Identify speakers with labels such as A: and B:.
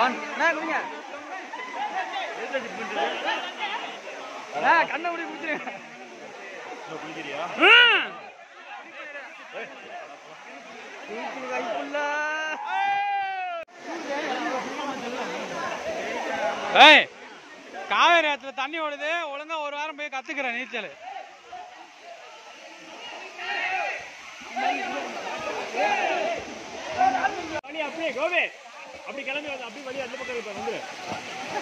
A: one நான் குடிங்க நான் கண்ணை முடி குடிச்சிருங்க
B: குளிக்கிறியா
A: குளிக்கிற கைப்புள்ள
C: ஏய் காவேரி ஆத்துல தண்ணி ஓடுது ஒழுங்கா ஒரு வாரம் போய் கத்துக்கிறேன் நீச்சல்
B: அப்படியே கோவே அப்படி கிளம்பி வந்து அப்படி வழி அந்த பக்கம் இப்ப வந்துரு